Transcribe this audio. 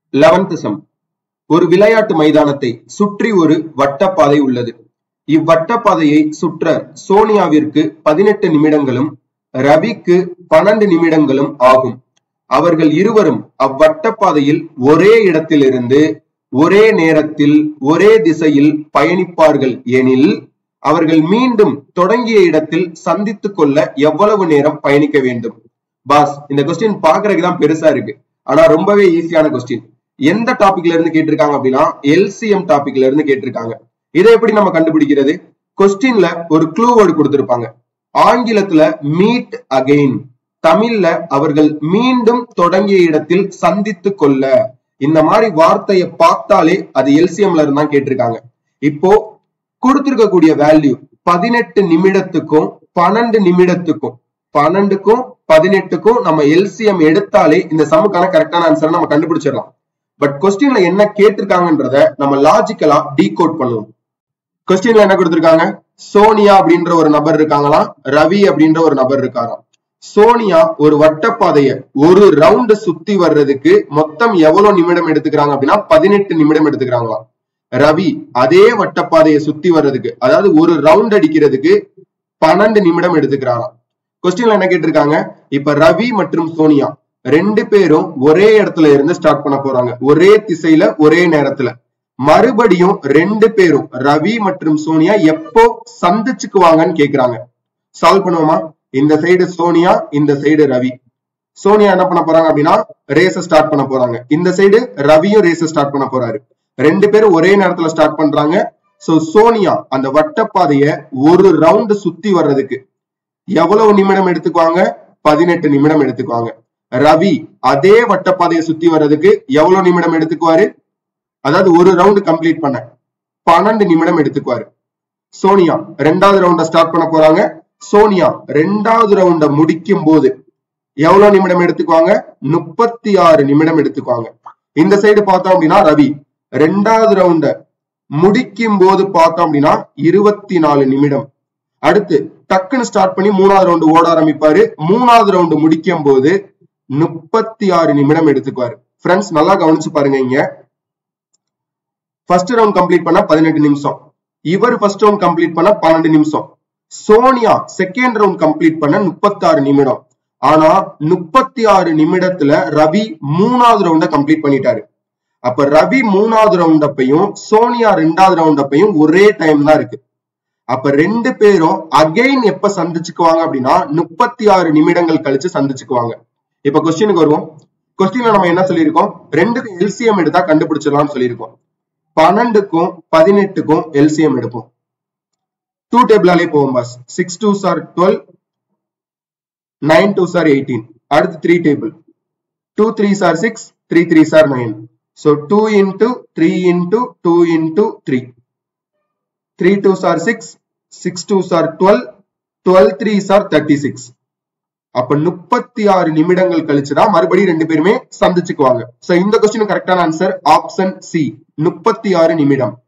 eleventh some ஒரு விளையாட்டு மைதானத்தை சுற்றி ஒரு வட்டப்பாதை உள்ளது இவ்வட்டப்பாதையை சுற்ற சோனியாவிற்கு பதினெட்டு நிமிடங்களும் ரவிக்கு பன்னெண்டு நிமிடங்களும் ஆகும் அவர்கள் இருவரும் அவ்வட்டப்பாதையில் ஒரே இடத்திலிருந்து ஒரே நேரத்தில் ஒரே திசையில் பயணிப்பார்கள் எனில் அவர்கள் மீண்டும் தொடங்கிய இடத்தில் சந்தித்துக் கொள்ள எவ்வளவு நேரம் பயணிக்க வேண்டும் பாஸ் இந்த கொஸ்டின் பாக்குறதுக்கு தான் பெருசா இருக்கு ஆனா ரொம்பவே ஈஸியான கொஸ்டின் எந்த டாபிக்ல இருந்து கேட்டிருக்காங்க அப்படின்னா எல்சிஎம் டாபிக்ல இருந்து கேட்டிருக்காங்க இதை எப்படி நம்ம கண்டுபிடிக்கிறது கொஸ்டின்ல ஒரு க்ளூ வேர்டு கொடுத்திருப்பாங்க ஆங்கிலத்துல மீட் அகெயின் தமிழ்ல அவர்கள் மீண்டும் தொடங்கிய இடத்தில் சந்தித்து கொள்ள இந்த மாதிரி வார்த்தையை பார்த்தாலே அது எல்சிஎம்ல இருந்தா கேட்டிருக்காங்க இப்போ கொடுத்திருக்கக்கூடிய வேல்யூ பதினெட்டு நிமிடத்துக்கும் பன்னெண்டு நிமிடத்துக்கும் பன்னெண்டுக்கும் பதினெட்டுக்கும் நம்ம எல்சிஎம் எடுத்தாலே இந்த சமுக்கான கரெக்டான ஆன்சர் நம்ம கண்டுபிடிச்சிடலாம் பட் கொஸ்டின்ல என்ன கேட்டிருக்காங்கன்றத நம்ம லாஜிக்கலா டீகோட் பண்ணுவோம் கொஸ்டின்ல என்ன கொடுத்திருக்காங்க சோனியா அப்படின்ற ஒரு நபர் இருக்காங்களாம் ரவி அப்படின்ற ஒரு நபர் இருக்காராம் சோனியா ஒரு வட்டப்பாதைய ஒரு ரவுண்ட் சுத்தி வர்றதுக்கு மொத்தம் எவ்வளவு நிமிடம் எடுத்துக்கிறாங்க அப்படின்னா பதினெட்டு நிமிடம் எடுத்துக்கிறாங்களாம் ரவி அதே வட்டப்பாதையை சுத்தி வர்றதுக்கு அதாவது ஒரு ரவுண்ட் அடிக்கிறதுக்கு பன்னெண்டு நிமிடம் எடுத்துக்கிறாராம் கொஸ்டின்ல என்ன கேட்டிருக்காங்க இப்ப ரவி மற்றும் சோனியா ரெண்டு பேரும் ஒரே இடத்துல இருந்து ஸ்டார்ட் பண்ண போறாங்க ஒரே திசையில ஒரே நேரத்துல மறுபடியும் ரெண்டு பேரும் ரவி மற்றும் சோனியா எப்போ சந்திச்சுக்குவாங்கன்னு கேக்குறாங்க சால்வ் பண்ணுவோமா இந்த சைடு சோனியா இந்த சைடு ரவி சோனியா என்ன பண்ண போறாங்க அப்படின்னா ரேஸ ஸ்டார்ட் பண்ண போறாங்க இந்த சைடு ரவியும் ரேஸ ஸ்டார்ட் பண்ண போறாரு ரெண்டு பேரும் ஒரே நேரத்துல ஸ்டார்ட் பண்றாங்க சோ சோனியா அந்த வட்டப்பாதைய ஒரு ரவுண்ட் சுத்தி வர்றதுக்கு எவ்வளவு நிமிடம் எடுத்துக்குவாங்க பதினெட்டு நிமிடம் எடுத்துக்குவாங்க ரவி அதே வட்டப்பாதையை சுத்தி வர்றதுக்கு எவ்வளவு நிமிடம் எடுத்துக்குவாரு அதாவது ஒரு ரவுண்ட் கம்ப்ளீட் பண்ண பன்னெண்டு நிமிடம் எடுத்துக்குவாரு சோனியா ரெண்டாவது ரவுண்ட ஸ்டார்ட் பண்ண போறாங்க சோனியா ரெண்டாவது ரவுண்ட முடிக்கும் போது எவ்வளவு நிமிடம் எடுத்துக்குவாங்க முப்பத்தி ஆறு நிமிடம் எடுத்துக்குவாங்க இந்த சைடு பார்த்தோம் அப்படின்னா ரவி ரெண்டாவது ரவுண்ட முடிக்கும் போது பார்த்தோம் அப்படின்னா இருபத்தி நாலு நிமிடம் அடுத்து டக்குன்னு ஸ்டார்ட் பண்ணி மூணாவது ரவுண்டு ஓட ஆரம்பிப்பாரு மூணாவது ரவுண்டு முடிக்கும் போது முப்பத்தி ஆறு நிமிடம் எடுத்துக்குவாரு ஃப்ரெண்ட்ஸ் நல்லா கவனிச்சு பாருங்க இங்க ஃபர்ஸ்ட் ரவுண்ட் கம்ப்ளீட் பண்ண பதினெட்டு நிமிஷம் இவர் ஃபர்ஸ்ட் ரவுண்ட் கம்ப்ளீட் பண்ண பன்னெண்டு நிமிஷம் சோனியா செகண்ட் ரவுண்ட் கம்ப்ளீட் பண்ண முப்பத்தி ஆறு நிமிடம் ஆனா முப்பத்தி ஆறு நிமிடத்துல ரவி மூணாவது ரவுண்ட கம்ப்ளீட் பண்ணிட்டாரு அப்ப ரவி மூணாவது ரவுண்ட் அப்பையும் சோனியா ரெண்டாவது ரவுண்ட் அப்பையும் ஒரே டைம் தான் இருக்கு அப்ப ரெண்டு பேரும் அகைன் எப்ப சந்திச்சுக்குவாங்க அப்படின்னா முப்பத்தி ஆறு நிமிடங்கள் கழிச்சு சந்திச்சுக்குவாங்க இப்ப கொஸ்டினுக்கு வருவோம் கொஸ்டின்ல நம்ம என்ன சொல்லியிருக்கோம் ரெண்டுக்கும் எல்சிஎம் எடுத்தா கண்டுபிடிச்சிடலாம்னு சொல்லியிருக்கோம் பன்னெண்டுக்கும் பதினெட்டுக்கும் எல்சிஎம் எடுப்போம் டூ டேபிளாலே போவோம் boss six two sir twelve nine two sir eighteen அடுத்து three table two three sir six three three sir nine so two into three into two into three three two sir six six two sir twelve twelve three sir thirty six அப்ப முப்பத்தி ஆறு நிமிடங்கள் கழிச்சுதான் மறுபடியும் ரெண்டு பேருமே சந்திச்சுக்குவாங்க so இந்த கொஸ்டின் கரெக்டான ஆன்சர் ஆப்ஷன் சி முப்பத்தி ஆறு நிமிடம்